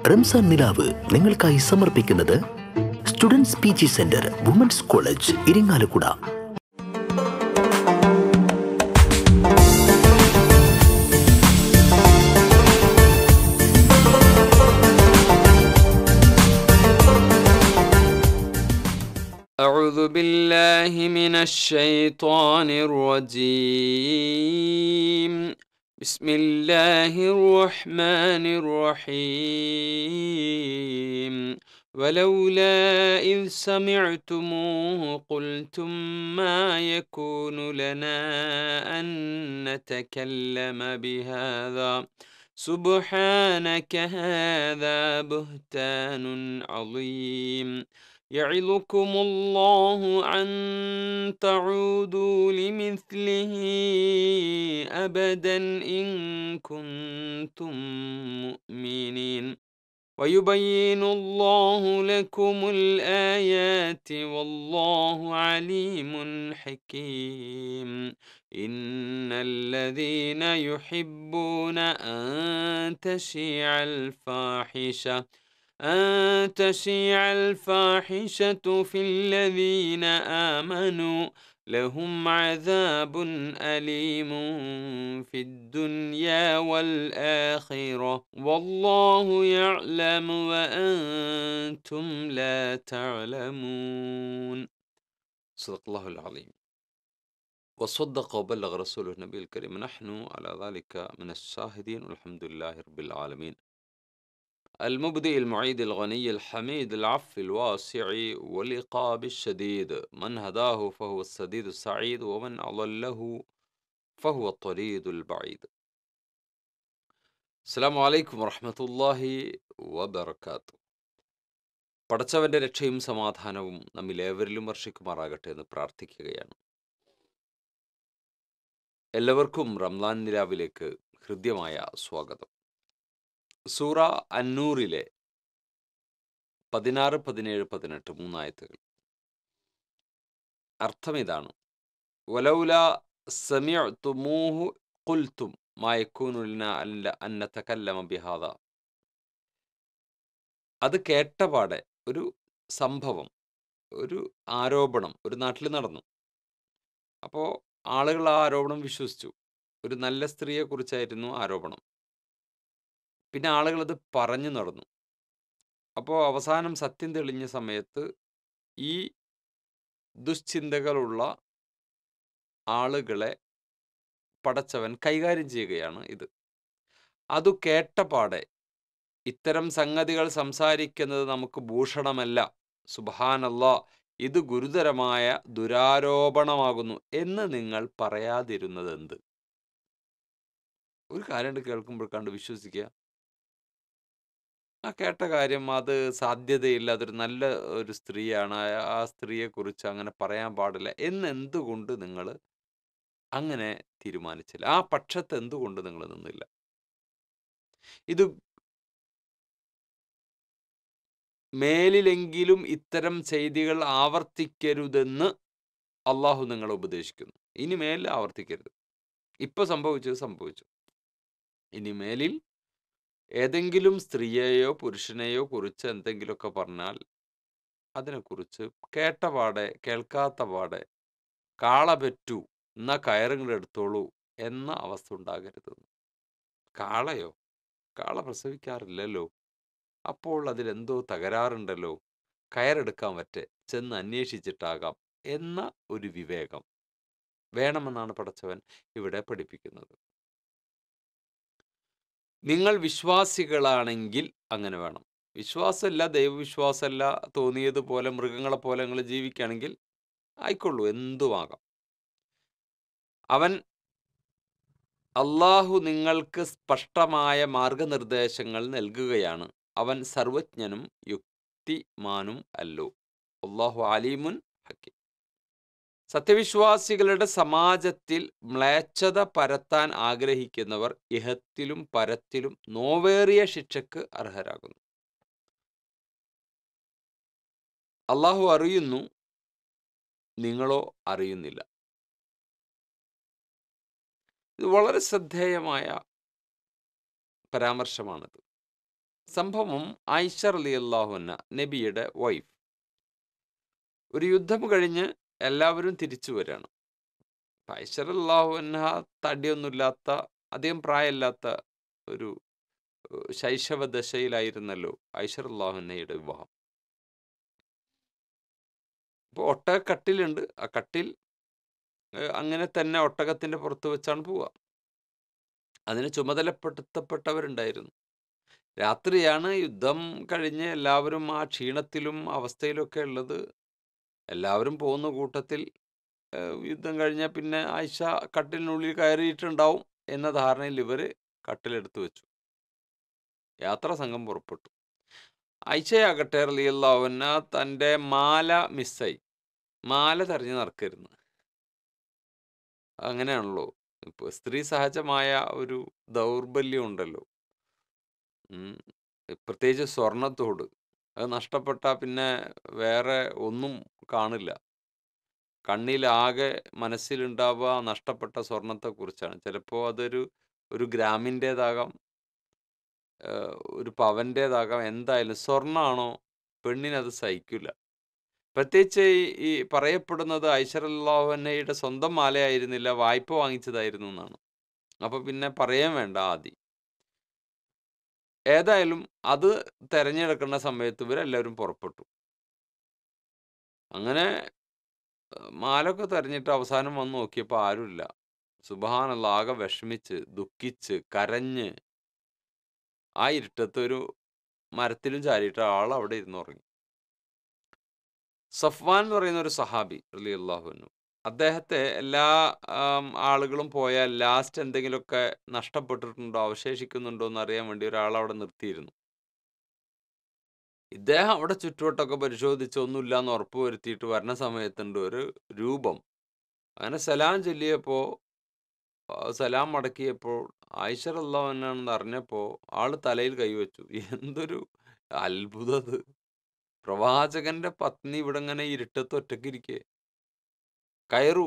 റംസാൻ നിലാവ് നിങ്ങൾക്കായി സമർപ്പിക്കുന്നത് students P G centre women's college Irinjalakuda أعوذ بالله من الشيطان الرجيم بسم الله الرحمن الرحيم ولولا إذ سمعتموه قلتم ما يكون لنا أن نتكلم بهذا سبحانك هذا بهتان عظيم يعظكم الله أن تعودوا لمثله أبدا إن كنتم مؤمنين ويبين الله لكم الآيات والله عليم حكيم إن الذين يحبون أن تشيع الفاحشة أن تشيع الفاحشة في الذين آمنوا لهم عذاب أليم في الدنيا والآخرة والله يعلم وأنتم لا تعلمون صدق الله العظيم وصدق وبلغ رسوله النبي الكريم نحن على ذلك من الشاهدين والحمد لله رب العالمين المبدئ المعيد الغني الحميد العفو الواسع والإقاب الشديد من هداه فهو السديد السعيد ومن أضله فهو الطريد البعيد السلام عليكم ورحمة الله وبركاته പടച്ചവന്റെ രക്ഷയും സമാധാനവും നമ്മിൽ ഏവരിലും വർഷിക്കുമാറാകട്ടെ എന്ന് പ്രാർത്ഥിക്കുകയാണ് എല്ലാവർക്കും റംലാൻ നിലാവിലേക്ക് ഹൃദ്യമായ സ്വാഗതം സൂറ അന്നൂറിലെ പതിനാറ് പതിനേഴ് പതിനെട്ട് മൂന്നായത്തുകൾ അർത്ഥം ഇതാണ് വലൗല സമീഅ്തുമൂഹു ഖുൽതും മാ യകൂനു ലനാ അല്ല അൻ നതകല്ലമ ബിഹാദ അത് കേട്ടപാടെ ഒരു സംഭവം ഒരു ആരോപണം ഒരു നാട്ടിൽ നടന്നു അപ്പോൾ ആളുകൾ ആ ആരോപണം വിശ്വസിച്ചു ഒരു നല്ല സ്ത്രീയെക്കുറിച്ചായിരുന്നു ആരോപണം പിന്നെ ആളുകൾ അത് പറഞ്ഞു നടന്നു അപ്പോൾ അവസാനം സത്യം തെളിഞ്ഞ സമയത്ത് ഈ ദുശ്ചിന്തകളുള്ള ആളുകളെ പടച്ചവൻ കൈകാര്യം ചെയ്യുകയാണ് ഇത് അതു കേട്ടപാടെ ഇത്തരം സംഗതികൾ സംസാരിക്കുന്നത് നമുക്ക് ഭൂഷണമല്ല സുബാനല്ല ഇത് ഗുരുതരമായ ദുരാരോപണമാകുന്നു എന്ന് നിങ്ങൾ പറയാതിരുന്നത് എന്ത് ഒരു കാര്യം കേൾക്കുമ്പോൾ കണ്ട് വിശ്വസിക്കുക ആ കേട്ട കാര്യം അത് സാധ്യതയില്ല അതൊരു നല്ല ഒരു സ്ത്രീയാണ് ആ- ആ സ്ത്രീയെക്കുറിച്ച് അങ്ങനെ പറയാൻ പാടില്ല എന്ന് എന്തുകൊണ്ട് നിങ്ങൾ അങ്ങനെ തീരുമാനിച്ചില്ല ആ പക്ഷത്ത് എന്തുകൊണ്ട് നിങ്ങൾ നിന്നില്ല ഇത് മേലിലെങ്കിലും ഇത്തരം ചെയ്തികൾ ആവർത്തിക്കരുതെന്ന് അള്ളാഹു നിങ്ങളെ ഉപദേശിക്കുന്നു ഇനി മേലിൽ ആവർത്തിക്കരുത് ഇപ്പൊ സംഭവിച്ചത് സംഭവിച്ചു ഇനി മേലിൽ ഏതെങ്കിലും സ്ത്രീയെയോ പുരുഷനെയോ കുറിച്ച് എന്തെങ്കിലുമൊക്കെ പറഞ്ഞാൽ അതിനെക്കുറിച്ച് കേട്ട പാടെ കേൾക്കാത്ത പാടെ കാള പെറ്റു എന്നാ കയറുങ്ങൾ എടുത്തോളൂ എന്ന അവസ്ഥ ഉണ്ടാകരുത് കാളയോ കാള പ്രസവിക്കാറില്ലല്ലോ അപ്പോൾ അതിലെന്തോ തകരാറുണ്ടല്ലോ കയറെടുക്കാൻ പറ്റേ ചെന്ന് അന്വേഷിച്ചിട്ടാകാം എന്ന ഒരു വിവേകം വേണമെന്നാണ് പടച്ചവൻ ഇവിടെ പഠിപ്പിക്കുന്നത് നിങ്ങൾ വിശ്വാസികളാണെങ്കിൽ അങ്ങനെ വേണം വിശ്വാസമല്ല ദൈവവിശ്വാസമല്ല തോന്നിയതുപോലെ മൃഗങ്ങളെ പോലെ നിങ്ങൾ ജീവിക്കുകയാണെങ്കിൽ ആയിക്കൊള്ളൂ എന്തുമാകാം അവൻ അള്ളാഹു നിങ്ങൾക്ക് സ്പഷ്ടമായ മാർഗനിർദ്ദേശങ്ങൾ നൽകുകയാണ് അവൻ സർവജ്ഞനും യുക്തിമാനും അല്ലോ അള്ളാഹു അലീമുൻ ഹക്കീം സത്യവിശ്വാസികളുടെ സമാജത്തിൽ മ്ലേച്ഛത പരത്താൻ ആഗ്രഹിക്കുന്നവർ ഇഹത്തിലും പരത്തിലും നോവേറിയ ശിക്ഷക്ക് അർഹരാകുന്നു അള്ളാഹു അറിയുന്നു നിങ്ങളോ അറിയുന്നില്ല ഇത് വളരെ ശ്രദ്ധേയമായ പരാമർശമാണിത് സംഭവം ആയിഷ റളിയല്ലാഹുഅൻഹ നബിയുടെ വൈഫ് ഒരു യുദ്ധം കഴിഞ്ഞ് എല്ലാവരും തിരിച്ചു വരികയാണ് അപ്പം ആയിഷ റളിയല്ലാഹുഅൻഹ തടിയൊന്നുമില്ലാത്ത അധികം പ്രായമില്ലാത്ത ഒരു ഏഹ്, ശൈശവ ദശയിലായിരുന്നല്ലോ ആയിഷ റളിയല്ലാഹുഅൻഹയുടെ വിവാഹം അപ്പോൾ ഒട്ടക കട്ടിലുണ്ട് ആ കട്ടിൽ ഏഹ്, അങ്ങനെ തന്നെ ഒട്ടകത്തിൻ്റെ പുറത്ത് വെച്ചാണ് പോവുക അതിന് ചുമതലപ്പെടുത്തപ്പെട്ടവരുണ്ടായിരുന്നു രാത്രിയാണ് യുദ്ധം കഴിഞ്ഞ് എല്ലാവരും ആ ക്ഷീണത്തിലും അവസ്ഥയിലൊക്കെ ഉള്ളത് എല്ലാവരും പോകുന്ന കൂട്ടത്തിൽ ഏഹ്, യുദ്ധം കഴിഞ്ഞാൽ പിന്നെ ആയിഷ കട്ടിലിനുള്ളിൽ കയറിയിട്ടുണ്ടാവും എന്ന ധാരണയിൽ ഇവർ കട്ടിലെടുത്ത് വെച്ചു യാത്രാ സംഘം പുറപ്പെട്ടു ആയിഷയാകട്ടെ റളിയല്ലാഹുഅൻഹ തൻ്റെ മാല മിസ്സായി മാല തെരഞ്ഞു നടക്കരുന്ന് അങ്ങനെയാണല്ലോ ഇപ്പോൾ സ്ത്രീ സഹജമായ ഒരു ദൗർബല്യം ഉണ്ടല്ലോ ഉം. പ്രത്യേകിച്ച് സ്വർണത്തോട് അത് നഷ്ടപ്പെട്ടാൽ പിന്നെ വേറെ ഒന്നും കാണില്ല കണ്ണിലാകെ മനസ്സിലുണ്ടാവുക ആ നഷ്ടപ്പെട്ട സ്വർണത്തെക്കുറിച്ചാണ് ചിലപ്പോൾ അതൊരു ഒരു ഗ്രാമിൻ്റേതാകാം ഏഹ്, ഒരു പവൻ്റേതാകാം എന്തായാലും സ്വർണ്ണമാണോ പെണ്ണിനത് സഹിക്കില്ല പ്രത്യേകിച്ച് ഈ ഈ പറയപ്പെടുന്നത് ഐശ്വര്യല്ലാഹുനയുടെ സ്വന്തം മാലയായിരുന്നില്ല വായ്പ വാങ്ങിച്ചതായിരുന്നു എന്നാണ് അപ്പോൾ പിന്നെ പറയാൻ വേണ്ട ആദ്യം ഏതായാലും അത് തെരഞ്ഞെടുക്കുന്ന സമയത്ത് ഇവരെല്ലാവരും പുറപ്പെട്ടു അങ്ങനെ ഏഹ്, മാലൊക്കെ തെരഞ്ഞിട്ട് അവസാനം വന്ന് നോക്കിയപ്പോൾ ആരുമില്ല സുബഹാനല്ല ആകെ വിഷമിച്ച് ദുഃഖിച്ച് കരഞ്ഞ് ആ ഇരുട്ടത്ത് ഒരു മരത്തിലും ചാരിയിട്ട് ആൾ അവിടെ ഇരുന്ന് ഉറങ്ങി സഫ്വാൻ എന്ന് പറയുന്ന ഒരു സഹാബി അലി അള്ളാഹുനു അദ്ദേഹത്തെ എല്ലാ ആം, ആളുകളും പോയാൽ ലാസ്റ്റ് എന്തെങ്കിലുമൊക്കെ നഷ്ടപ്പെട്ടിട്ടുണ്ടോ അവശേഷിക്കുന്നുണ്ടോ എന്ന് അറിയാൻ വേണ്ടി ഒരാൾ അവിടെ നിർത്തിയിരുന്നു ഇദ്ദേഹം അവിടെ ചുറ്റുവട്ടമൊക്കെ പരിശോധിച്ച് ഒന്നുമില്ല എന്ന് ഉറപ്പ് വരുത്തിയിട്ട് വരണ സമയത്തുണ്ട് ഒരു രൂപം അങ്ങനെ സലാം ചൊല്ലിയപ്പോൾ ആ സലാം മടക്കിയപ്പോൾ ആയിഷർ അള്ളാഹുനാണെന്ന് അറിഞ്ഞപ്പോൾ ആള് തലയിൽ കൈവച്ചു എന്തൊരു അത്ഭുതം അത് പ്രവാചകന്റെ പത്നി ഇവിടെ ഇങ്ങനെ ഇരുട്ടത്ത് ഒറ്റക്കിരിക്കെ കയറു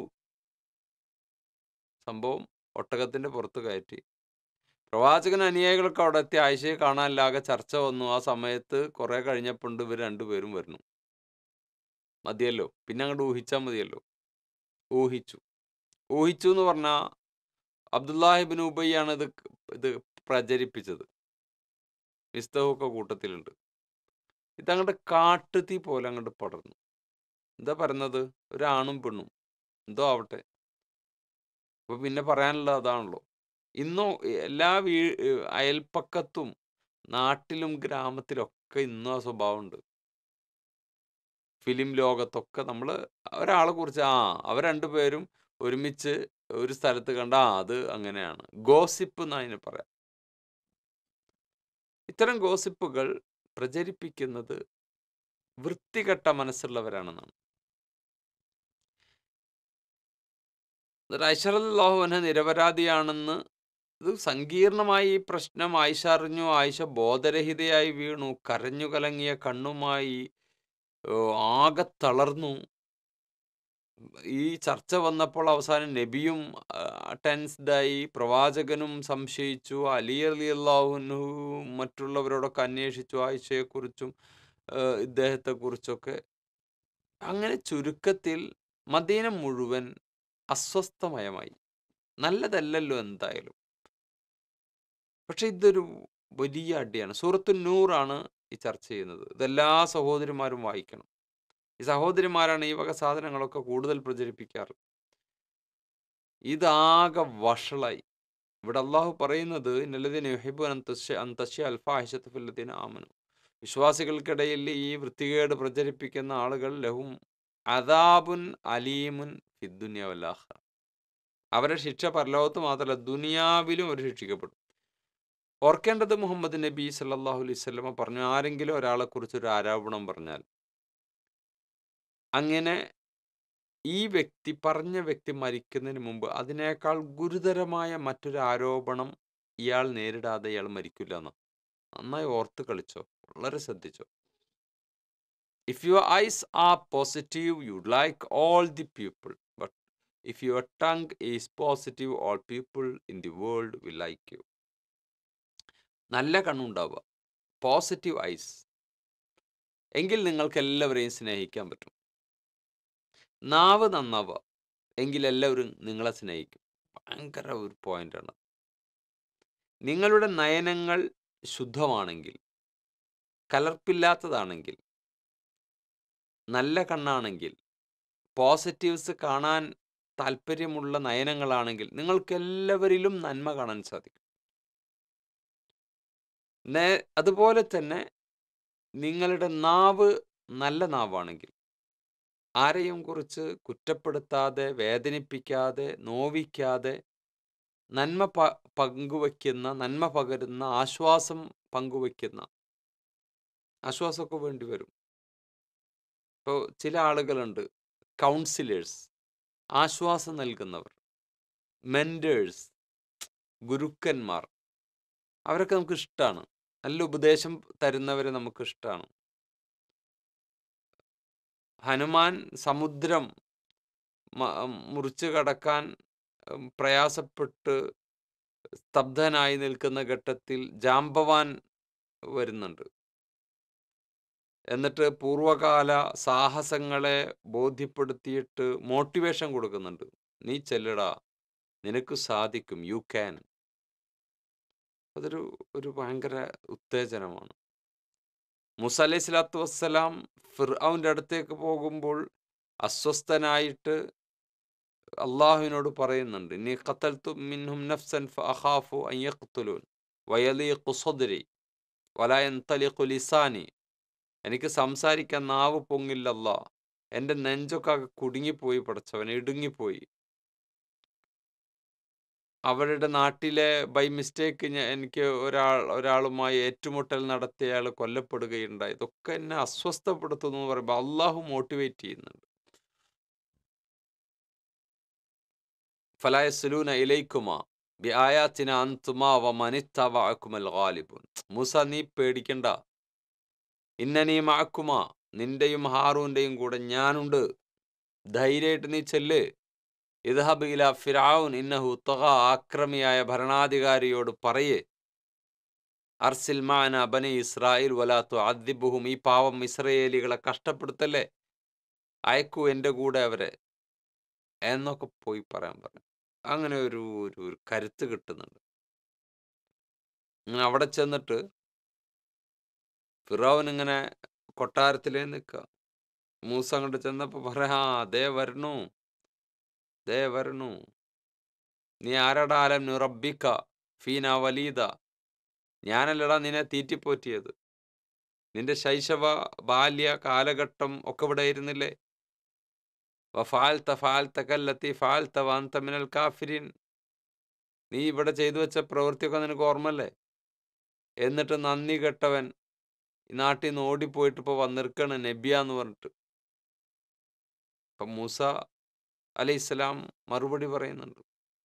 സംഭവം ഒട്ടകത്തിന്റെ പുറത്ത് കയറ്റി പ്രവാചകൻ അനുയായികളൊക്കെ അവിടെ എത്തി ആയിഷയെ കാണാനില്ലാകെ ചർച്ച വന്നു ആ സമയത്ത് കുറെ കഴിഞ്ഞപ്പോണ്ട് ഇവർ രണ്ടുപേരും വരുന്നു മതിയല്ലോ പിന്നെ അങ്ങോട്ട് ഊഹിച്ചാൽ മതിയല്ലോ ഊഹിച്ചു ഊഹിച്ചു എന്ന് പറഞ്ഞാൽ അബ്ദുല്ലാഹിബിൻ ഉബയ്യാണ് ഇത് ഇത് പ്രചരിപ്പിച്ചത് മിസ്തഹൊക്കെ കൂട്ടത്തിലുണ്ട് ഇതങ്ങോട്ട് കാട്ടുതീ പോലെ അങ്ങോട്ട് പടർന്നു എന്താ പറയുന്നത് ഒരാണും പെണ്ണും എന്തോ ആവട്ടെ അപ്പൊ പിന്നെ പറയാനുള്ള അതാണല്ലോ ഇന്നും എല്ലാ വീ അയൽപ്പക്കത്തും നാട്ടിലും ഗ്രാമത്തിലൊക്കെ ഇന്നും ആ സ്വഭാവമുണ്ട് ഫിലിം ലോകത്തൊക്കെ നമ്മൾ ഒരാളെ കുറിച്ച് ആ അവർ രണ്ടുപേരും ഒരുമിച്ച് ഒരു സ്ഥലത്ത് കണ്ട ആ അത് അങ്ങനെയാണ് ഗോസിപ്പ് എന്ന് അതിന് പറയാം ഇത്തരം ഗോസിപ്പുകൾ പ്രചരിപ്പിക്കുന്നത് വൃത്തികെട്ട മനസ്സുള്ളവരാണെന്നാണ് ഐഷറല്ലാഹുവിന് നിരപരാധിയാണെന്ന് ഇത് സങ്കീർണമായി ഈ പ്രശ്നം ആയിഷ അറിഞ്ഞു ആയിഷ ബോധരഹിതയായി വീണു കരഞ്ഞു കലങ്ങിയ കണ്ണുമായി ഏ, ആകെ തളർന്നു ഈ ചർച്ച വന്നപ്പോൾ അവസാനം നബിയും ടെൻസ്ഡായി പ്രവാചകനും സംശയിച്ചു അലി അലി അള്ളാഹുനു മറ്റുള്ളവരോടൊക്കെ അന്വേഷിച്ചു ആയിഷയെക്കുറിച്ചും ഏഹ് ഇദ്ദേഹത്തെക്കുറിച്ചൊക്കെ അങ്ങനെ ചുരുക്കത്തിൽ മദീന മുഴുവൻ അസ്വസ്ഥമയമായി നല്ലതല്ലല്ലോ എന്തായാലും പക്ഷെ ഇതൊരു വലിയ അടിയാണ് സൂറത്തു നൂറാണ് ഈ ചർച്ച ചെയ്യുന്നത് ഇതെല്ലാ സഹോദരിമാരും വായിക്കണം ഈ സഹോദരിമാരാണ് ഈ വക സാധനങ്ങളൊക്കെ കൂടുതൽ പ്രചരിപ്പിക്കാറ് ഇതാകെ വഷളായി ഇവിടെ അള്ളാഹു പറയുന്നത് ഇന്നല്ലതിന് യുഹിബു അന്തശ്യ അൽഫാഹിഷത്ത് ഫില്ലദീന ആമനു വിശ്വാസികൾക്കിടയിൽ ഈ വൃത്തികേട് പ്രചരിപ്പിക്കുന്ന ആളുകൾ ലഹും അദാബുൻ അലീമുൻ ഫിദ്ദുന്യാവല്ലാഹ അവരെ ശിക്ഷ പരലോകത്ത് മാത്രമല്ല ദുനിയാവിലും അവർ ശിക്ഷിക്കപ്പെടും ഓർക്കേണ്ടത് മുഹമ്മദ് നബി സല്ലല്ലാഹു അലൈഹി വസല്ലമ പറഞ്ഞു ആരെങ്കിലും ഒരാളെക്കുറിച്ച് ഒരു ആരോപണം പറഞ്ഞാൽ അങ്ങനെ ഈ വ്യക്തി പറഞ്ഞ വ്യക്തി മരിക്കുന്നതിന് മുമ്പ് അതിനേക്കാൾ ഗുരുതരമായ മറ്റൊരു ആരോപണം ഇയാൾ നേരിടാതെ ഇയാൾ മരിക്കില്ല എന്ന് നന്നായി ഓർത്ത് കളിച്ചോ വളരെ ശ്രദ്ധിച്ചോ if your eyes are positive you like all the people but if your tongue is positive all people in the world will like you നല്ല കണ്ണുണ്ടാവുക പോസിറ്റീവ് ഐസ് എങ്കിൽ നിങ്ങൾക്ക് എല്ലാവരെയും സ്നേഹിക്കാൻ പറ്റും നാവ് നന്നാവുക എങ്കിൽ എല്ലാവരും നിങ്ങളെ സ്നേഹിക്കും ഭയങ്കര ഒരു പോയിന്റാണ് നിങ്ങളുടെ നയനങ്ങൾ ശുദ്ധമാണെങ്കിൽ കലർപ്പില്ലാത്തതാണെങ്കിൽ നല്ല കണ്ണാണെങ്കിൽ പോസിറ്റീവ്സ് കാണാൻ താല്പര്യമുള്ള നയനങ്ങളാണെങ്കിൽ നിങ്ങൾക്ക് എല്ലാവരിലും നന്മ കാണാൻ സാധിക്കും നേ- അതുപോലെ തന്നെ നിങ്ങളുടെ നാവ് നല്ല നാവാണെങ്കിൽ ആരെയും കുറിച്ച് കുറ്റപ്പെടുത്താതെ വേദനിപ്പിക്കാതെ നോവിക്കാതെ നന്മ പ പങ്കുവയ്ക്കുന്ന നന്മ പകരുന്ന ആശ്വാസം പങ്കുവയ്ക്കുന്ന ആശ്വാസമൊക്കെ വേണ്ടി വരും ഇപ്പോൾ ചില ആളുകളുണ്ട് കൗൺസിലേഴ്സ് ആശ്വാസം നൽകുന്നവർ മെൻറ്റേഴ്സ് ഗുരുക്കന്മാർ അവരൊക്കെ നമുക്ക് ഇഷ്ടമാണ് നല്ല ഉപദേശം തരുന്നവരെ നമുക്ക് ഇഷ്ടമാണ് ഹനുമാൻ സമുദ്രം മ- മുറിച്ച് കടക്കാൻ ഉം, പ്രയാസപ്പെട്ട് സ്തബ്ധനായി നിൽക്കുന്ന ഘട്ടത്തിൽ ജാംബവാൻ വരുന്നുണ്ട് എന്നിട്ട് പൂർവകാല സാഹസങ്ങളെ ബോധ്യപ്പെടുത്തിയിട്ട് മോട്ടിവേഷൻ കൊടുക്കുന്നുണ്ട് നീ ചെല്ലടാ നിനക്ക് സാധിക്കും യു ക്യാൻ അതൊരു ഒരു ഭയങ്കര ഉത്തേജനമാണ് മുസ അലൈഹി സ്വലാത്തു വസ്സലാം ഫിർഔൻ്റെ അടുത്തേക്ക് പോകുമ്പോൾ അസ്വസ്ഥനായിട്ട് അള്ളാഹുവിനോട് പറയുന്നുണ്ട് നീ ഖത്തൽത്തു മിൻഹും നഫ്സൻ ഫഅഖാഫു അൻ യഖ്തുലൂൻ വയലീഖു സദ്രി വലാ യൻതലിഖു ലിസാനി എനിക്ക് സംസാരിക്കാൻ നാവ് പൊങ്ങില്ലല്ല എൻ്റെ നെഞ്ചൊക്കെ ആകെ കുടുങ്ങിപ്പോയി പടച്ചവൻ ഇടുങ്ങിപ്പോയി അവരുടെ നാട്ടിലെ ബൈ മിസ്റ്റേക്ക് എനിക്ക് ഒരാൾ ഒരാളുമായി ഏറ്റുമുട്ടൽ നടത്തിയ അയാൾ കൊല്ലപ്പെടുകയുണ്ടായി ഇതൊക്കെ എന്നെ അസ്വസ്ഥപ്പെടുത്തുന്നു എന്ന് പറയുമ്പോൾ അള്ളാഹു മോട്ടിവേറ്റ് ചെയ്യുന്നുണ്ട് ഫലായസ്ലൂന ഇലൈക്കുമാ ബി ആയാത്തിന അന്തുമാ വ മനിത്തവഅക്കുമൽ ഗാലിബുൻ മൂസ നീ പേടിക്കണ്ട ഇന്നനീ മാക്കുമാ നിന്റെയും ഹാറൂന്റെയും കൂടെ ഞാനുണ്ട് ധൈര്യമായിട്ട് നീ ചെല്ല് ഇദ്ഹബ് ഇല ഫിറഔൻ ഇന്നഹു തഗ ആക്രമിയായ ഭരണാധികാരിയോട് പറയേ അർസിൽ മാന ബനി ഇസ്രായേൽ വലാത്തു അദ്ദിബുഹും ഈ പാവം ഇസ്രയേലികളെ കഷ്ടപ്പെടുത്തല്ലേ അയക്കൂ എൻ്റെ കൂടെ അവരെ എന്നൊക്കെ പോയി പറയാൻ പറഞ്ഞു അങ്ങനെ ഒരു ഒരു ഒരു കരുത്ത് കിട്ടുന്നുണ്ട് അങ്ങനെ അവിടെ ചെന്നിട്ട് ഫിറോവൻ ഇങ്ങനെ കൊട്ടാരത്തിലേ നിൽക്കുക മൂസ അങ്ങോട്ട് ചെന്നപ്പോൾ പറയാ ആ ദേ വരണു ദേ വരണു നീ ആരടാ ആലം നിറബിക്ക ഫീന വലീദ ഞാനല്ലടാ നിന്നെ തീറ്റിപ്പോറ്റിയത് നിന്റെ ശൈശവ ബാല്യ കാലഘട്ടം ഒക്കെ ഇവിടെ ആയിരുന്നില്ലേ വഫാൽത്ത ഫാൽത്ത കല്ലത്തി ഫാൽത്ത വാന്ത മിനൽ കാഫിരിൻ നീ ഇവിടെ ചെയ്തു വെച്ച പ്രവൃത്തിയൊക്കെ നിനക്ക് ഓർമ്മല്ലേ എന്നിട്ട് നന്ദി കെട്ടവൻ ഈ നാട്ടിൽ നിന്ന് ഓടിപ്പോയിട്ട് ഇപ്പോൾ വന്നിരിക്കണ് നബിയ എന്ന് പറഞ്ഞിട്ട് അപ്പം മൂസ അലൈഹി ഇസ്ലാം മറുപടി പറയുന്നുണ്ട്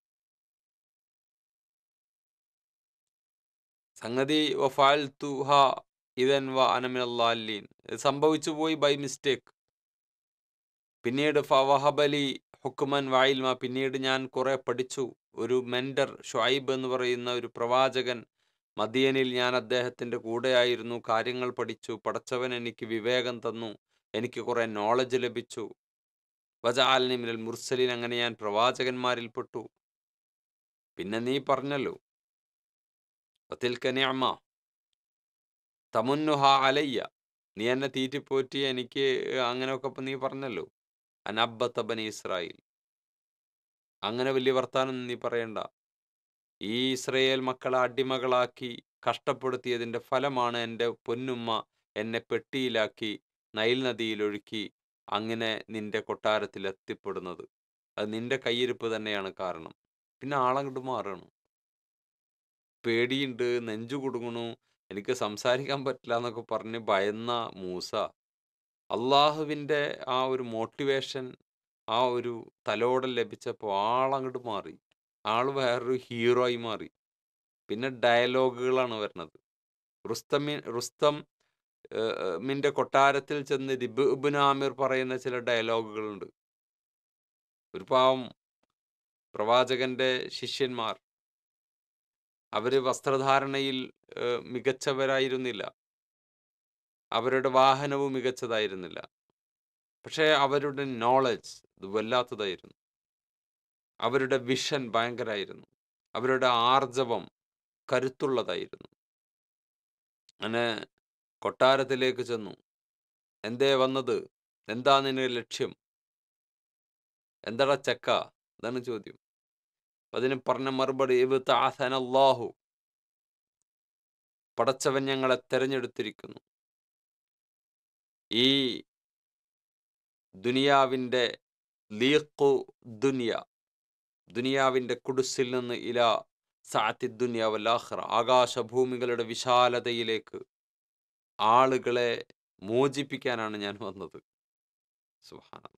സംഗതി വഫാൽത്തുഹ ഇതൻ വ അനമിനല്ലാലീൻ സംഭവിച്ചു പോയി ബൈ മിസ്റ്റേക്ക് പിന്നീട് ഫവഹബലി ഹുക്കുമൻ വായിൽമ പിന്നീട് ഞാൻ കുറെ പഠിച്ചു ഒരു മെൻഡർ ഷുഐബ് എന്ന് പറയുന്ന ഒരു പ്രവാചകൻ മദിയനിൽ ഞാൻ അദ്ദേഹത്തിൻ്റെ കൂടെയായിരുന്നു കാര്യങ്ങൾ പഠിച്ചു പടച്ചവൻ എനിക്ക് വിവേകം തന്നു എനിക്ക് കുറെ നോളജ് ലഭിച്ചു വജാലിനി മിനൽ മുർസലിൻ അങ്ങനെ ഞാൻ പ്രവാചകന്മാരിൽ പെട്ടു പിന്നെ നീ പറഞ്ഞല്ലോ വത്തിൽക്ക നിഅമ തമുന്നുഹ അലയ്യ നീ എന്നെ തീറ്റിപ്പോറ്റി എനിക്ക് അങ്ങനെയൊക്കെ ഇപ്പം നീ പറഞ്ഞല്ലോ അനബ്ബത്ത ബനി ഇസ്രായേൽ അങ്ങനെ വലിയ വർത്താനം നീ പറയണ്ട ഈ ഇസ്രയേൽ മക്കളെ അടിമകളാക്കി കഷ്ടപ്പെടുത്തിയതിൻ്റെ ഫലമാണ് എൻ്റെ പൊന്നുമ്മ എന്നെ പെട്ടിയിലാക്കി നൈൽ നദിയിലൊഴുക്കി അങ്ങനെ നിന്റെ കൊട്ടാരത്തിൽ എത്തിപ്പെടുന്നത് അത് നിന്റെ കയ്യിരിപ്പ് തന്നെയാണ് കാരണം പിന്നെ ആളങ്ങോട്ട് മാറണം പേടിയുണ്ട് നെഞ്ചു കുടുങ്ങണു എനിക്ക് സംസാരിക്കാൻ പറ്റില്ല എന്നൊക്കെ പറഞ്ഞ് ഭയന്ന മൂസ അള്ളാഹുവിൻ്റെ ആ ഒരു മോട്ടിവേഷൻ ആ ഒരു തലോടൽ ലഭിച്ചപ്പോൾ ആളങ്ങോട്ട് മാറി ആൾ വേറൊരു ഹീറോ ആയി മാറി പിന്നെ ഡയലോഗുകളാണ് വരുന്നത് റുസ്തമി റുസ്തം മിൻ്റെ കൊട്ടാരത്തിൽ ചെന്ന് റിബ് ഇബിൻ ആമിർ പറയുന്ന ചില ഡയലോഗുകളുണ്ട് ഒരു പാവം പ്രവാചകന്റെ ശിഷ്യന്മാർ അവർ വസ്ത്രധാരണയിൽ ഏഹ്, മികച്ചവരായിരുന്നില്ല അവരുടെ വാഹനവും മികച്ചതായിരുന്നില്ല പക്ഷേ അവരുടെ നോളജ് ഇത് വല്ലാത്തതായിരുന്നു അവരുടെ വിഷൻ ഭയങ്കരമായിരുന്നു അവരുടെ ആർജവം കരുത്തുള്ളതായിരുന്നു അങ്ങനെ കൊട്ടാരത്തിലേക്ക് ചെന്നു എന്തേ വന്നത് എന്താ നിന്റെ ലക്ഷ്യം എന്താടാ ചക്ക അതാണ് ചോദ്യം അപ്പൊ അതിന് പറഞ്ഞ മറുപടി അള്ളാഹു പടച്ചവൻ ഞങ്ങളെ തെരഞ്ഞെടുത്തിരിക്കുന്നു ഈ ദുനിയാവിൻ്റെ ലീഖു ദുനിയ ദുനിയാവിൻ്റെ കുടുസിൽ നിന്ന് ഇല സാത്തി ദുനിയ വല്ലാഹ്റ ആകാശഭൂമികളുടെ വിശാലതയിലേക്ക് ആളുകളെ മോചിപ്പിക്കാനാണ് ഞാൻ വന്നത് സുബ്ഹാനല്ലാഹ്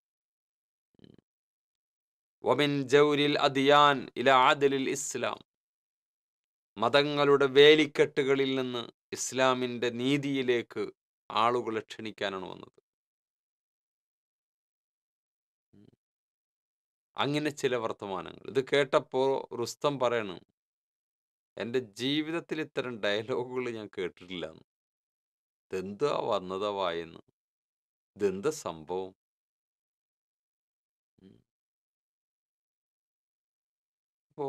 വമിൻ ജൗരിൽ അദിയാൻ ഇല ആദലിൽ ഇസ്ലാം മതങ്ങളുടെ വേലിക്കെട്ടുകളിൽ നിന്ന് ഇസ്ലാമിൻ്റെ നീതിയിലേക്ക് ആളുകളെ ക്ഷണിക്കാനാണ് വന്നത് ഉം. അങ്ങനെ ചില വർത്തമാനങ്ങൾ ഇത് കേട്ടപ്പോൾ റുസ്തം പറയണം എൻ്റെ ജീവിതത്തിൽ ഇത്തരം ഡയലോഗുകൾ ഞാൻ കേട്ടിട്ടില്ല എന്ന് ഇതെന്താ വന്നതാ വായെന്ന് ഇതെന്താ സംഭവം ഉം. അപ്പോ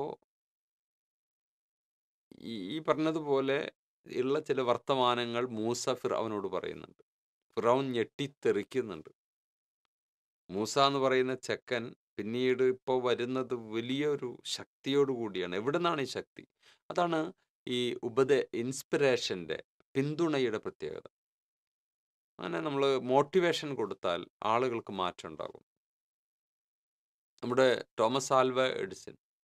ഈ ഈ പറഞ്ഞതുപോലെ ഉള്ള ചില വർത്തമാനങ്ങൾ മൂസ ഫിറൗനോട് പറയുന്നുണ്ട് ഫിറൗൻ ഞെട്ടിത്തെറിക്കുന്നുണ്ട് മൂസ എന്ന് പറയുന്ന ചെക്കൻ പിന്നീട് ഇപ്പോൾ വരുന്നത് വലിയൊരു ശക്തിയോട് കൂടിയാണ് എവിടെ നിന്നാണ് ഈ ശക്തി അതാണ് ഈ ഉപദേ ഇൻസ്പിറേഷൻ്റെ പിന്തുണയുടെ പ്രത്യേകത അങ്ങനെ നമ്മൾ മോട്ടിവേഷൻ കൊടുത്താൽ ആളുകൾക്ക് മാറ്റം ഉണ്ടാകും നമ്മുടെ തോമസ് ആൽവ എഡിസൺ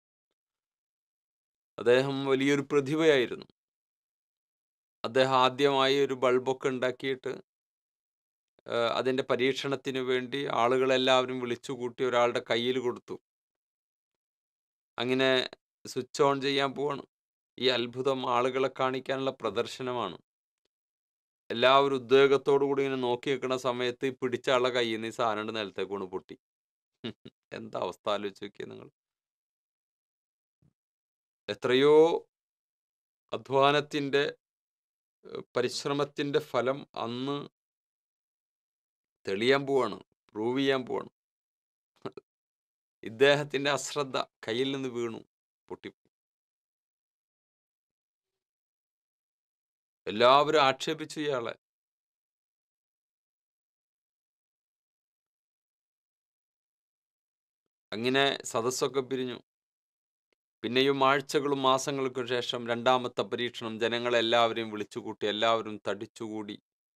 അദ്ദേഹം വലിയൊരു പ്രതിഭയായിരുന്നു അദ്ദേഹം ആദ്യമായി ഒരു ബൾബൊക്കെ ഉണ്ടാക്കിയിട്ട് ഏഹ് അതിൻ്റെ പരീക്ഷണത്തിന് വേണ്ടി ആളുകളെല്ലാവരും വിളിച്ചു കൂട്ടി ഒരാളുടെ കയ്യിൽ കൊടുത്തു അങ്ങനെ സ്വിച്ച് ഓൺ ചെയ്യാൻ പോവാണ് ഈ അത്ഭുതം ആളുകളെ കാണിക്കാനുള്ള പ്രദർശനമാണ് എല്ലാവരും ഉദ്വേഗത്തോടു കൂടി ഇങ്ങനെ നോക്കി നിൽക്കുന്ന സമയത്ത് ഈ പിടിച്ച ആളുടെ കയ്യിൽ നിന്ന് ഈ സാധനം നിലത്തേക്ക് കൊണ്ട് പൊട്ടി എന്താ അവസ്ഥ ആലോചിച്ച് നോക്കിയേ നിങ്ങൾ എത്രയോ അധ്വാനത്തിൻ്റെ ഏഹ് പരിശ്രമത്തിൻ്റെ ഫലം അന്ന് തെളിയാൻ പോവാണ് പ്രൂവ് ചെയ്യാൻ പോവാണ് ഇദ്ദേഹത്തിൻ്റെ അശ്രദ്ധ കയ്യിൽ നിന്ന് വീണു പൊട്ടി എല്ലാവരും ആക്ഷേപിച്ചു ഇയാളെ അങ്ങനെ സദസ്സൊക്കെ പിരിഞ്ഞു പിന്നെയും ആഴ്ചകളും മാസങ്ങൾക്കു ശേഷം രണ്ടാമത്തെ പരീക്ഷണം ജനങ്ങളെല്ലാവരെയും വിളിച്ചുകൂട്ടി എല്ലാവരും തടിച്ചുകൂടി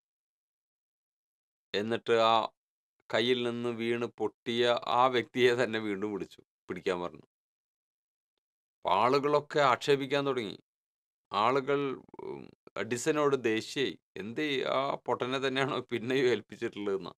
എന്നിട്ട് ആ കയ്യിൽ നിന്ന് വീണ് പൊട്ടിയ ആ വ്യക്തിയെ തന്നെ വീണ്ടും വിളിച്ചു പിടിക്കാൻ പറഞ്ഞു അപ്പൊ ആളുകളൊക്കെ ആക്ഷേപിക്കാൻ തുടങ്ങി ആളുകൾ ഉം, എഡിസനോട് ദേഷ്യായി എന്ത് ഈ ആ പൊട്ടനെ തന്നെയാണോ പിന്നെയും ഏൽപ്പിച്ചിട്ടുള്ളതെന്ന്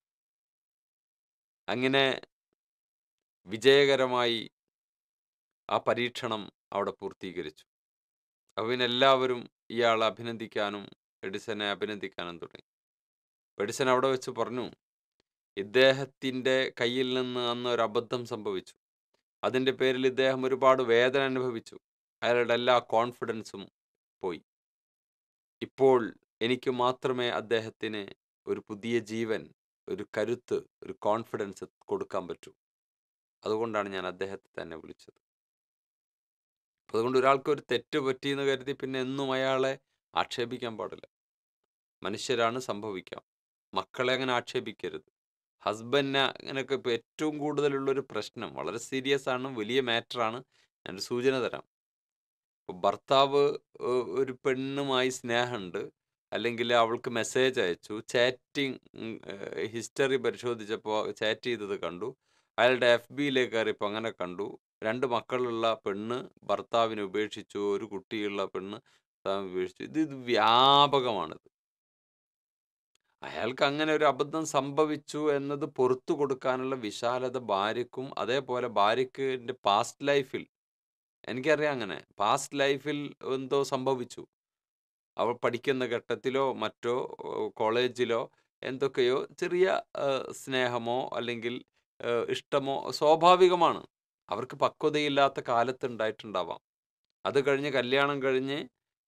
അങ്ങനെ വിജയകരമായി ആ പരീക്ഷണം അവിടെ പൂർത്തീകരിച്ചു അപ്പോൾ പിന്നെ എല്ലാവരും ഇയാളെ അഭിനന്ദിക്കാനും എഡിസനെ അഭിനന്ദിക്കാനും തുടങ്ങി അപ്പോൾ എഡിസൺ അവിടെ വെച്ച് പറഞ്ഞു ഇദ്ദേഹത്തിൻ്റെ കയ്യിൽ നിന്ന് അന്ന് ഒരു അബദ്ധം സംഭവിച്ചു അതിൻ്റെ പേരിൽ ഇദ്ദേഹം ഒരുപാട് വേദന അനുഭവിച്ചു അയാളുടെ എല്ലാ കോൺഫിഡൻസും പോയി ഇപ്പോൾ എനിക്ക് മാത്രമേ അദ്ദേഹത്തിന് ഒരു പുതിയ ജീവൻ ഒരു കരുത്ത് ഒരു കോൺഫിഡൻസ് കൊടുക്കാൻ പറ്റൂ അതുകൊണ്ടാണ് ഞാൻ അദ്ദേഹത്തെ തന്നെ വിളിച്ചത് അപ്പോൾ അതുകൊണ്ട് ഒരാൾക്ക് ഒരു തെറ്റ് പറ്റിയെന്ന് കരുതി പിന്നെ എന്നും അയാളെ ആക്ഷേപിക്കാൻ പാടില്ല മനുഷ്യരാണ് സംഭവിക്കാം മക്കളെ അങ്ങനെ ആക്ഷേപിക്കരുത് ഹസ്ബൻഡിനെ അങ്ങനെയൊക്കെ ഇപ്പോൾ ഏറ്റവും കൂടുതലുള്ളൊരു പ്രശ്നം വളരെ സീരിയസ് ആണ് വലിയ മാറ്ററാണ് ഞാനൊരു സൂചന തരാം ഇപ്പോൾ ഭർത്താവ് ഏഹ്, ഒരു പെണ്ണുമായി സ്നേഹമുണ്ട് അല്ലെങ്കിൽ അവൾക്ക് മെസ്സേജ് അയച്ചു ചാറ്റിംഗ് ഹിസ്റ്ററി പരിശോധിച്ചപ്പോൾ ചാറ്റ് ചെയ്തത് കണ്ടു അയാളുടെ എഫ് ബിയിലേക്ക് കയറിയപ്പോൾ അങ്ങനെ കണ്ടു രണ്ട് മക്കളുള്ള പെണ്ണ് ഭർത്താവിനെ ഉപേക്ഷിച്ചു ഒരു കുട്ടിയുള്ള പെണ്ണ് ഭർത്താവിനെ ഉപേക്ഷിച്ചു ഇത് ഇത് വ്യാപകമാണിത് അയാൾക്ക് അങ്ങനെ ഒരു അബദ്ധം സംഭവിച്ചു എന്നത് പുറത്തു കൊടുക്കാനുള്ള വിശാലത ഭാര്യക്കും അതേപോലെ ഭാര്യക്ക് പാസ്റ്റ് ലൈഫിൽ എനിക്കറിയാം അങ്ങനെ പാസ്റ്റ് ലൈഫിൽ എന്തോ സംഭവിച്ചു അവൾ പഠിക്കുന്ന ഘട്ടത്തിലോ മറ്റോ ഏഹ് കോളേജിലോ എന്തൊക്കെയോ ചെറിയ ഏഹ് സ്നേഹമോ അല്ലെങ്കിൽ ഏഹ് ഇഷ്ടമോ സ്വാഭാവികമാണ് അവർക്ക് പക്വതയില്ലാത്ത കാലത്ത് ഉണ്ടായിട്ടുണ്ടാവാം അത് കഴിഞ്ഞ് കല്യാണം കഴിഞ്ഞ്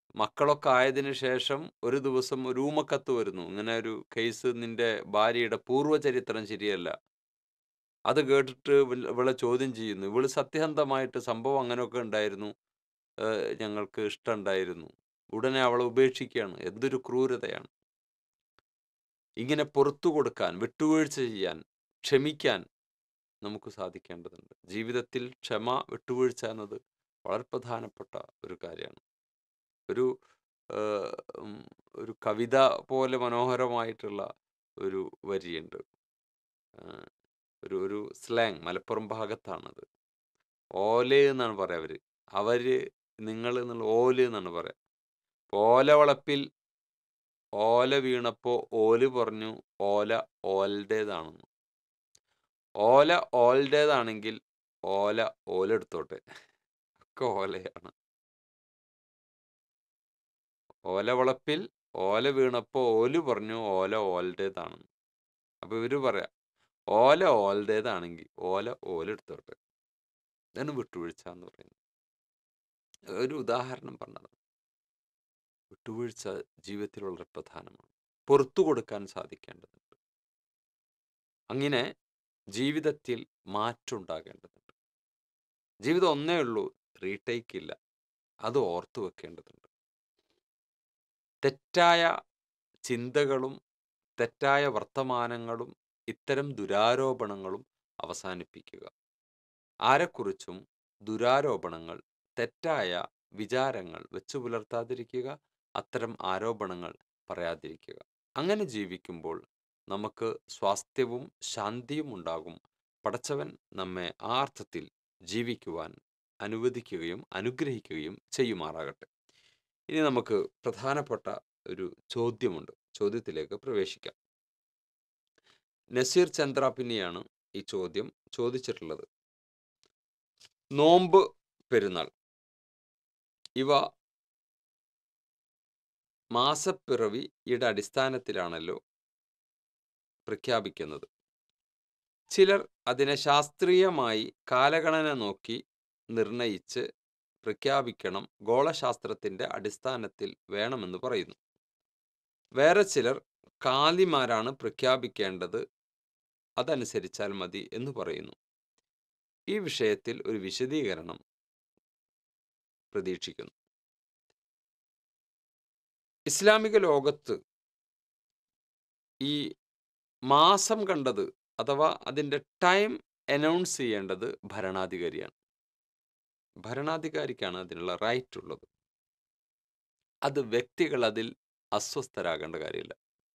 മക്കളൊക്കെ ആയതിനു ശേഷം ഒരു ദിവസം ഒരു ഊമക്കത്ത് വരുന്നു ഇങ്ങനെ ഒരു കേസ് നിന്റെ ഭാര്യയുടെ പൂർവ്വചരിത്രം ശരിയല്ല അത് കേട്ടിട്ട് ഇവൾ- ഇവളെ ചോദ്യം ചെയ്യുന്നു ഇവള് സത്യസന്ധമായിട്ട് സംഭവം അങ്ങനെയൊക്കെ ഉണ്ടായിരുന്നു ഏഹ് ഞങ്ങൾക്ക് ഇഷ്ടമുണ്ടായിരുന്നു ഉടനെ അവളെ ഉപേക്ഷിക്കുകയാണ് എന്തൊരു ക്രൂരതയാണ് ഇങ്ങനെ പുറത്തു കൊടുക്കാൻ വിട്ടുവീഴ്ച ചെയ്യാൻ ക്ഷമിക്കാൻ നമുക്ക് സാധിക്കേണ്ടതുണ്ട് ജീവിതത്തിൽ ക്ഷമ വിട്ടുവീഴ്ച എന്നത് വളരെ പ്രധാനപ്പെട്ട ഒരു കാര്യമാണ് ഒരു ഏഹ്, ഉം, ഒരു കവിത പോലെ മനോഹരമായിട്ടുള്ള ഒരു വരിയുണ്ട് ഏഹ്, ഒരു ഒരു സ്ലാങ് മലപ്പുറം ഭാഗത്താണത് ഓല് എന്നാണ് പറയാ അവര് അവര് നിങ്ങൾ എന്നുള്ള ഓല് എന്നാണ് പറയാ ഓല വളപ്പിൽ ഓല വീണപ്പോ ഓല് പറഞ്ഞു ഓല ഓലയുടേതാണെന്ന് ഓല ഓലയുടേതാണെങ്കിൽ ഓല ഓലെടുത്തോട്ടെ ഒക്കെ ഓലയാണ് ഓല വളപ്പിൽ ഓല വീണപ്പോ ഓല് പറഞ്ഞു ഓല ഓലയുടേതാണെന്ന് അപ്പൊ ഇവര് പറയാ ഓല ഓലയുടേതാണെങ്കിൽ ഓല ഓലെടുത്തോട്ടെ ഇതാണ് വിട്ടുവീഴ്ച എന്ന് പറയുന്നത് ഒരു ഉദാഹരണം പറഞ്ഞത് വിട്ടുവീഴ്ച ജീവിതത്തിൽ വളരെ പ്രധാനമാണ് പുറത്തു കൊടുക്കാൻ സാധിക്കേണ്ടതുണ്ട് അങ്ങനെ ജീവിതത്തിൽ മാറ്റം ഉണ്ടാകേണ്ടതുണ്ട് ജീവിതം ഒന്നേ ഉള്ളൂ റീടേക്ക് ഇല്ല അത് ഓർത്തു വെക്കേണ്ടതുണ്ട് തെറ്റായ ചിന്തകളും തെറ്റായ വർത്തമാനങ്ങളും ഇത്തരം ദുരാരോപണങ്ങളും അവസാനിപ്പിക്കുക ആരെക്കുറിച്ചും ദുരാരോപണങ്ങൾ തെറ്റായ വിചാരങ്ങൾ വെച്ചു പുലർത്താതിരിക്കുക അത്തരം ആരോപണങ്ങൾ പറയാതിരിക്കുക അങ്ങനെ ജീവിക്കുമ്പോൾ നമുക്ക് സ്വാസ്ഥ്യവും ശാന്തിയും ഉണ്ടാകും പടച്ചവൻ നമ്മെ ആ അർത്ഥത്തിൽ ജീവിക്കുവാൻ അനുവദിക്കുകയും അനുഗ്രഹിക്കുകയും ചെയ്യുമാറാകട്ടെ ഇനി നമുക്ക് പ്രധാനപ്പെട്ട ഒരു ചോദ്യമുണ്ട് ചോദ്യത്തിലേക്ക് പ്രവേശിക്കാം നസീർ ചന്ദ്രാപിന്നിയാണ് ഈ ചോദ്യം ചോദിച്ചിട്ടുള്ളത് നോമ്പ് പെരുന്നാൾ ഇവ മാസപ്പിറവിയുടെ അടിസ്ഥാനത്തിലാണല്ലോ പ്രഖ്യാപിക്കുന്നത് ചിലർ അതിനെ ശാസ്ത്രീയമായി കാലഗണന നോക്കി നിർണയിച്ച് പ്രഖ്യാപിക്കണം ഗോളശാസ്ത്രത്തിന്റെ അടിസ്ഥാനത്തിൽ വേണമെന്ന് പറയുന്നു വേറെ ചിലർ കാലിമാരാണ് പ്രഖ്യാപിക്കേണ്ടത് അതനുസരിച്ചാൽ മതി എന്ന് പറയുന്നു ഈ വിഷയത്തിൽ ഒരു വിശദീകരണം പ്രതീക്ഷിക്കുന്നു ഇസ്ലാമിക ലോകത്ത് ഈ മാസം കണ്ടത് അഥവാ അതിൻ്റെ ടൈം അനൗൺസ് ചെയ്യേണ്ടത് ഭരണാധികാരിയാണ് ഭരണാധികാരിക്കാണ് അതിനുള്ള റൈറ്റ് ഉള്ളത് അത് വ്യക്തികൾ അതിൽ അസ്വസ്ഥരാകേണ്ട കാര്യമില്ല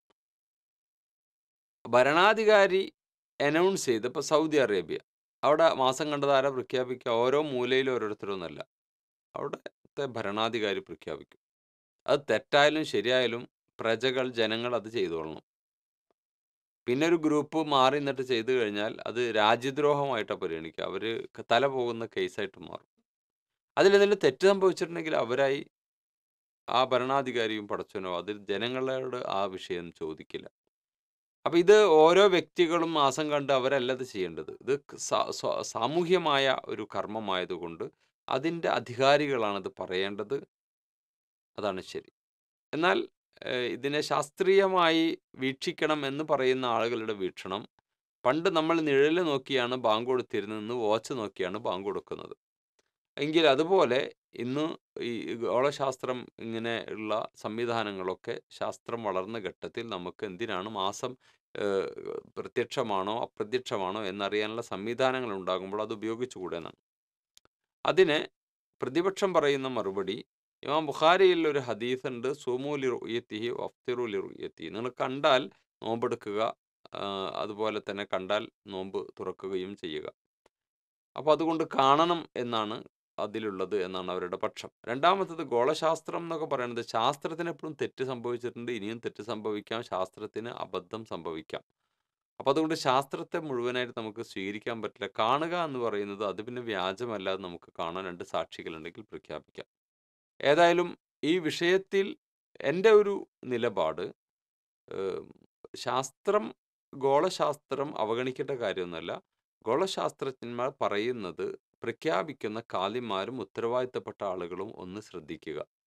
ഭരണാധികാരി അനൗൺസ് ചെയ്ത് ഇപ്പോൾ സൗദി അറേബ്യ അവിടെ മാസം കണ്ടത് ആരാ പ്രഖ്യാപിക്കുക ഓരോ മൂലയിലും ഓരോരുത്തരൊന്നല്ല അവിടുത്തെ ഭരണാധികാരി പ്രഖ്യാപിക്കും അത് തെറ്റായാലും ശരിയായാലും പ്രജകൾ ജനങ്ങൾ അത് ചെയ്തോളണം പിന്നെ ഒരു ഗ്രൂപ്പ് മാറി നിന്നിട്ട് ചെയ്തു കഴിഞ്ഞാൽ അത് രാജ്യദ്രോഹമായിട്ടാണ് പരിഗണിക്കുക അവർ തല പോകുന്ന കേസായിട്ട് മാറും അതിലെന്തെങ്കിലും തെറ്റ് സംഭവിച്ചിട്ടുണ്ടെങ്കിൽ അവരായി ആ ഭരണാധികാരിയും പടച്ചനോ അതിൽ ജനങ്ങളോട് ആ വിഷയം ചോദിക്കില്ല അപ്പം ഇത് ഓരോ വ്യക്തികളും മാസം കണ്ട് അവരല്ല ഇത് ചെയ്യേണ്ടത് ഇത് സാ- സ്വ- സാമൂഹ്യമായ ഒരു കർമ്മമായതുകൊണ്ട് അതിൻ്റെ അധികാരികളാണത് പറയേണ്ടത് അതാണ് ശരി എന്നാൽ ഏഹ്, ഇതിനെ ശാസ്ത്രീയമായി വീക്ഷിക്കണം എന്ന് പറയുന്ന ആളുകളുടെ വീക്ഷണം പണ്ട് നമ്മൾ നിഴൽ നോക്കിയാണ് ബാങ്ക് കൊടുത്തിരുന്നതെന്ന് വാച്ച് നോക്കിയാണ് ബാങ്ക് കൊടുക്കുന്നത് എങ്കിൽ അതുപോലെ ഇന്ന് ഈ ഗോളശാസ്ത്രം ഇങ്ങനെ ഉള്ള സംവിധാനങ്ങളൊക്കെ ശാസ്ത്രം വളർന്ന ഘട്ടത്തിൽ നമുക്ക് എന്തിനാണ് മാസം ഏഹ്, പ്രത്യക്ഷമാണോ അപ്രത്യക്ഷമാണോ എന്നറിയാനുള്ള സംവിധാനങ്ങൾ ഉണ്ടാകുമ്പോൾ അത് ഉപയോഗിച്ചുകൂടെ എന്നാണ് അതിന് പ്രതിപക്ഷം പറയുന്ന മറുപടി ഇമാം ബുഖാരിയിൽ ഒരു ഹദീസ് ഉണ്ട് സൂമൂലി റുയത്തിഹി വഫ്തിറുലി റുയത്തി നിങ്ങൾ കണ്ടാൽ നോമ്പെടുക്കുക ആ, അതുപോലെ തന്നെ കണ്ടാൽ നോമ്പ് തുറക്കുകയും ചെയ്യുക അപ്പോൾ അതുകൊണ്ട് കാണണം എന്നാണ് അതിലുള്ളത് എന്നാണ് അവരുടെ പക്ഷം രണ്ടാമത്തത് ഗോളശാസ്ത്രം എന്നൊക്കെ പറയുന്നത് ശാസ്ത്രത്തിന് എപ്പോഴും തെറ്റ് സംഭവിച്ചിട്ടുണ്ട് ഇനിയും തെറ്റ് സംഭവിക്കാം ശാസ്ത്രത്തിന് അബദ്ധം സംഭവിക്കാം അപ്പോൾ അതുകൊണ്ട് ശാസ്ത്രത്തെ മുഴുവനായിട്ട് നമുക്ക് സ്വീകരിക്കാൻ പറ്റില്ല കാണുക എന്ന് പറയുന്നത് അത് പിന്നെ വ്യാജമല്ലാതെ നമുക്ക് കാണാൻ രണ്ട് സാക്ഷികളുണ്ടെങ്കിൽ പ്രഖ്യാപിക്കാം ഏതായാലും ഈ വിഷയത്തിൽ എൻ്റെ ഒരു നിലപാട് ഏം, ശാസ്ത്രം ഗോളശാസ്ത്രം അവഗണിക്കേണ്ട കാര്യമൊന്നുമല്ല ഗോളശാസ്ത്രജ്ഞന്മാർ പറയുന്നത് പ്രഖ്യാപിക്കുന്ന കാലിമാരും ഉത്തരവാദിത്തപ്പെട്ട ആളുകളും ഒന്ന് ശ്രദ്ധിക്കുക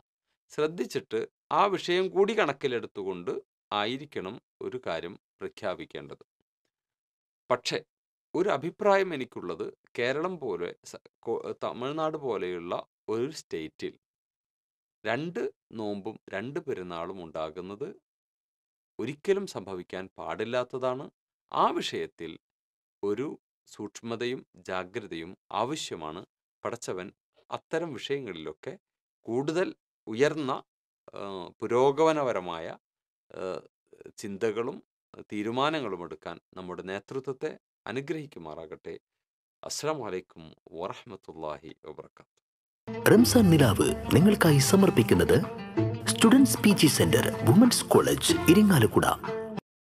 ശ്രദ്ധിച്ചിട്ട് ആ വിഷയം കൂടി കണക്കിലെടുത്തുകൊണ്ട് ആയിരിക്കണം ഒരു കാര്യം പ്രഖ്യാപിക്കേണ്ടത് പക്ഷേ ഒരു അഭിപ്രായം എനിക്കുള്ളത് കേരളം പോലെ സ- കോ- തമിഴ്നാട് പോലെയുള്ള ഒരു സ്റ്റേറ്റിൽ രണ്ട് നോമ്പും രണ്ട് പെരുന്നാളും ഉണ്ടാകുന്നത് ഒരിക്കലും സംഭവിക്കാൻ പാടില്ലാത്തതാണ് ആ വിഷയത്തിൽ ഒരു സൂക്ഷ്മതയും ജാഗ്രതയും ആവശ്യമാണ് പടച്ചവൻ അത്തരം വിഷയങ്ങളിലൊക്കെ കൂടുതൽ ഉയർന്ന ആ, പുരോഗമനപരമായ ആ, ചിന്തകളും തീരുമാനങ്ങളും എടുക്കാൻ നമ്മുടെ നേതൃത്വത്തെ അനുഗ്രഹിക്കുമാറാകട്ടെ അസ്സാം വലൈക്കും വറഹമത്തല്ലാഹി വബർക്കാത്തു റംസാൻ നിലാവ് നിങ്ങൾക്കായി സമർപ്പിക്കുന്നത് students P G centre women's college Irinjalakuda